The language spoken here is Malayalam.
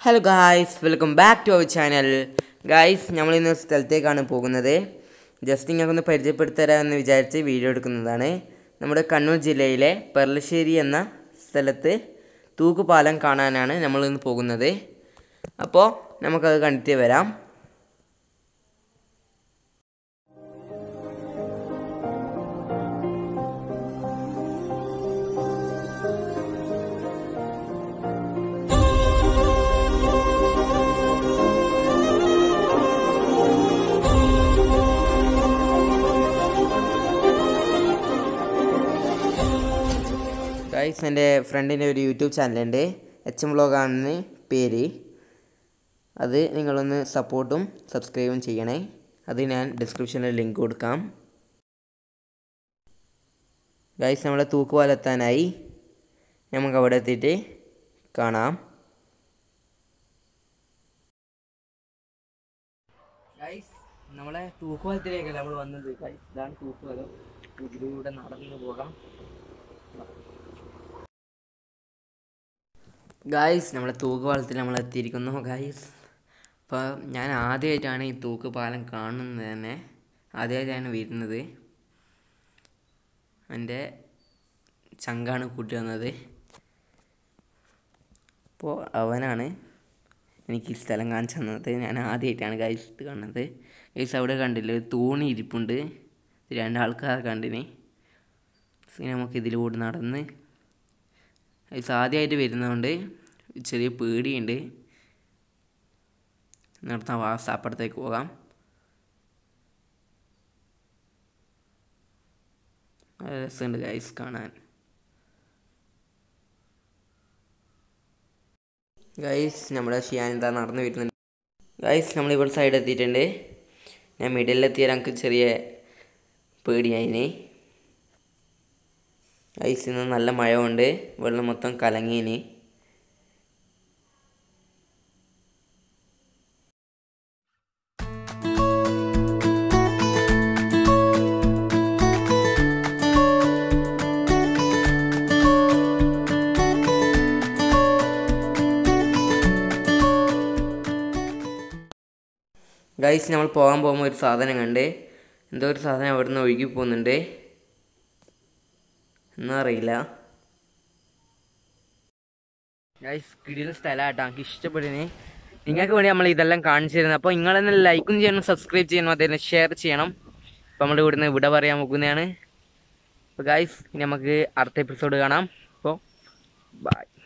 hello guys welcome back to our channel guys നമ്മൾ ഇന്ന് ഒരു സ്ഥലത്തേക്കാണ് പോകുന്നത് ജസ്റ്റ് നിങ്ങൾക്കൊന്ന് പരിചയപ്പെടുത്തി തരാമെന്ന് വിചാരിച്ച് വീഡിയോ എടുക്കുന്നതാണ് നമ്മുടെ കണ്ണൂർ ജില്ലയിലെ പെർലശ്ശേരി എന്ന സ്ഥലത്ത് തൂക്കുപാലം കാണാനാണ് നമ്മൾ ഇന്ന് പോകുന്നത് അപ്പോൾ നമുക്കത് കണ്ടിട്ട് വരാം ഗൈസ് എൻ്റെ ഫ്രണ്ടിൻ്റെ ഒരു യൂട്യൂബ് ചാനലുണ്ട് എച്ച് എം വ്ളോഗാണെന്ന് പേര് അത് നിങ്ങളൊന്ന് സപ്പോർട്ടും സബ്സ്ക്രൈബും ചെയ്യണേ അത് ഞാൻ ഡിസ്ക്രിപ്ഷനിൽ ലിങ്ക് കൊടുക്കാം ഗൈസ് നമ്മളെ തൂക്കുപാലെത്താനായി നമുക്ക് അവിടെ എത്തിയിട്ട് കാണാം ഗൈസ് നമ്മളെ തൂക്കുപാലത്തിലേക്കല്ല നമ്മൾ വന്നത് ഗൈസ് ഇതാണ് തൂക്കുപാലം ഇതിലൂടെ നടന്നു പോകാം ഗായ്സ് നമ്മളെ തൂക്കുപാലത്തിൽ നമ്മൾ എത്തിയിരിക്കുന്നു ഗായ്സ് അപ്പോൾ ഞാൻ ആദ്യമായിട്ടാണ് ഈ തൂക്കുപാലം കാണുന്നത് തന്നെ ആദ്യമായിട്ടാണ് വരുന്നത് എൻ്റെ ചങ്കാണ് കൂട്ടി വന്നത് അപ്പോൾ അവനാണ് എനിക്ക് ഈ സ്ഥലം കാണിച്ചു തന്നത് ഞാൻ ആദ്യമായിട്ടാണ് ഗൈസ് ഇത് കാണുന്നത് ഗൈസ് അവിടെ കണ്ടില്ല ഒരു തൂണി ഇരിപ്പുണ്ട് രണ്ടാൾക്കാർ കണ്ടിന് ഇനി നമുക്ക് ഇതിലൂടെ നടന്ന് ഗൈസ് ആദ്യമായിട്ട് വരുന്നതുകൊണ്ട് ചെറിയ പേടിയുണ്ട് നിർത്താം വാസ് അപ്പുറത്തേക്ക് പോകാം നല്ല രസമുണ്ട് ഗൈസ് കാണാൻ ഗൈസ് നമ്മുടെ ഷിയാൻ എന്താ നടന്നു വരുന്നുണ്ട് ഗൈസ് നമ്മൾ ഇവിടെ സൈഡ് എത്തിയിട്ടുണ്ട് ഞാൻ മിഡിലെത്തിയാൽ എനിക്ക് ചെറിയ പേടിയായിന് ഗൈസ് ഇന്ന് നല്ല മഴ ഉണ്ട് വെള്ളം മൊത്തം കലങ്ങീന് ഗൈസ് നമ്മൾ പോകാൻ പോകുമ്പോൾ ഒരു സാധനം കണ്ട് എന്തോ ഒരു സാധനം അവിടെ നിന്ന് ഒഴുകി പോകുന്നുണ്ട് എന്നാ അറിയില്ല ഗൈസ് കിടിലൻ സ്ഥലമാട്ടോ എനിക്ക് ഇഷ്ടപ്പെടുന്നേ നിങ്ങൾക്ക് വേണ്ടി നമ്മൾ ഇതെല്ലാം കാണിച്ചു തരുന്നത് അപ്പോൾ നിങ്ങളെന്നെ ലൈക്കും ചെയ്യണം സബ്സ്ക്രൈബ് ചെയ്യണം അതേപോലെ ഷെയർ ചെയ്യണം അപ്പോൾ നമ്മൾ ഇവിടുന്ന് ഇവിടെ പറയാൻ പോകുന്നതാണ് അപ്പോൾ ഗൈസ് ഇനി നമുക്ക് അടുത്ത എപ്പിസോഡ് കാണാം അപ്പോൾ ബൈ